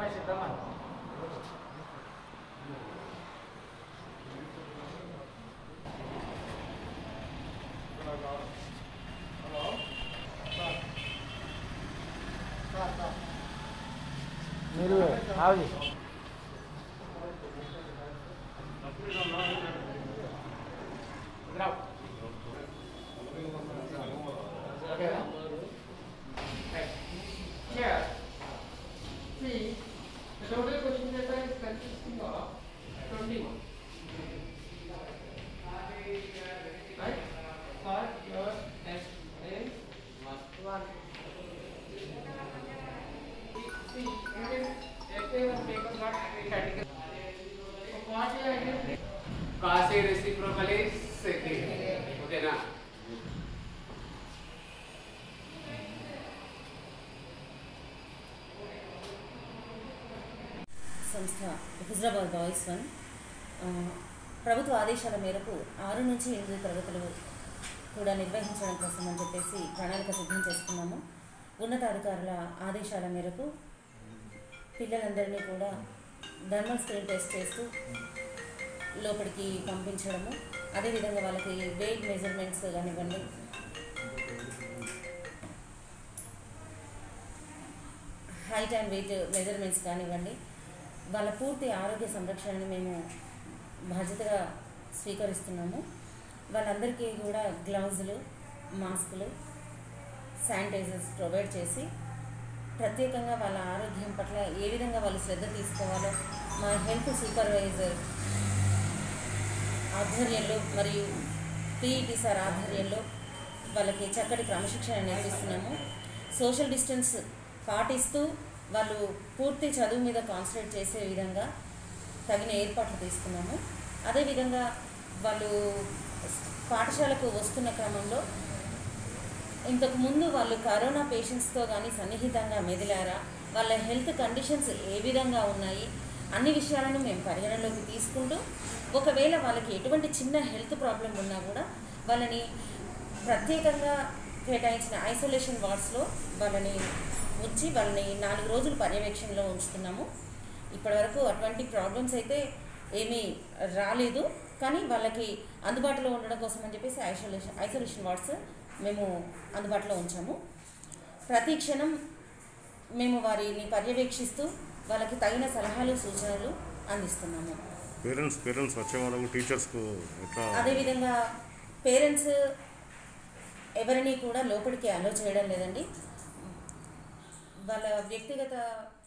చేద్దామని మీరు ఆవి రావు ఓకేనా Chair. See, the total question paper is consisting of 21. Right? For your next name, one. See, it is everyone paper got category. So what you are doing? కాసే reciprocal is second ఓకేనా సంస్థ Huzurabad boys one ఆ, ప్రభుత్వ ఆదేశాల మేరకు ఆరు నుంచి ఎనిమిది తరగతులు కూడా నిర్వహించడం కోసం అని చెప్పేసి ప్రణాళిక సిద్ధం చేసుకున్నాము ఉన్నతాధికారుల ఆదేశాల మేరకు పిల్లలందరినీ కూడా థర్మల్ స్క్రీన్ టెస్ట్ చేస్తూ లోపలికి పంపించడము అదేవిధంగా వాళ్ళకి వెయిట్ మెజర్మెంట్స్ కానివ్వండి హైట్ అండ్ వెయిట్ మెజర్మెంట్స్ కానివ్వండి వాళ్ళ పూర్తి ఆరోగ్య సంరక్షణని మేము బాధ్యతగా స్వీకరిస్తున్నాము వాళ్ళందరికీ కూడా గ్లౌజులు మాస్కులు శానిటైజర్స్ ప్రొవైడ్ చేసి ప్రత్యేకంగా వాళ్ళ ఆరోగ్యం పట్ల ఏ విధంగా వాళ్ళు శ్రద్ధ తీసుకోవాలో మా హెల్త్ సూపర్వైజర్ ఆధ్వర్యంలో మరియు పీఈటీ సార్ ఆధ్వర్యంలో వాళ్ళకి చక్కటి క్రమశిక్షణ నేర్పిస్తున్నాము సోషల్ డిస్టెన్స్ పాటిస్తూ వాళ్ళు పూర్తి చదువు మీద కాన్సన్ట్రేట్ చేసే విధంగా తగిన ఏర్పాట్లు తీసుకున్నాము అదేవిధంగా వాళ్ళు పాఠశాలకు వస్తున్న క్రమంలో ఇంతకు ముందు వాళ్ళు కరోనా పేషెంట్స్తో కానీ సన్నిహితంగా మెదిలారా వాళ్ళ హెల్త్ కండిషన్స్ ఏ విధంగా ఉన్నాయి అన్ని విషయాలను మేము పరిగణలోకి తీసుకుంటూ ఒకవేళ వాళ్ళకి ఎటువంటి చిన్న హెల్త్ ప్రాబ్లం ఉన్నా కూడా వాళ్ళని ప్రత్యేకంగా కేటాయించిన ఐసోలేషన్ వార్డ్స్లో వాళ్ళని ఉంచి వాళ్ళని నాలుగు రోజులు పర్యవేక్షణలో ఉంచుతున్నాము ఇప్పటివరకు అటువంటి ప్రాబ్లమ్స్ అయితే ఏమీ రాలేదు కానీ వాళ్ళకి అందుబాటులో ఉండడం కోసం అని చెప్పేసి ఐసోలేషన్ ఐసోలేషన్ వార్డ్స్ మేము అందుబాటులో ఉంచాము ప్రతి క్షణం మేము వారిని పర్యవేక్షిస్తూ వాళ్ళకి తగిన సలహాలు సూచనలు అందిస్తున్నాము పేరెంట్స్ పేరెంట్స్ వచ్చే వాళ్ళకు టీచర్స్కు ఎట్లా అదేవిధంగా పేరెంట్స్ ఎవరిని కూడా లోపలికి అలో చేయడం లేదండి వాళ్ళ వ్యక్తిగత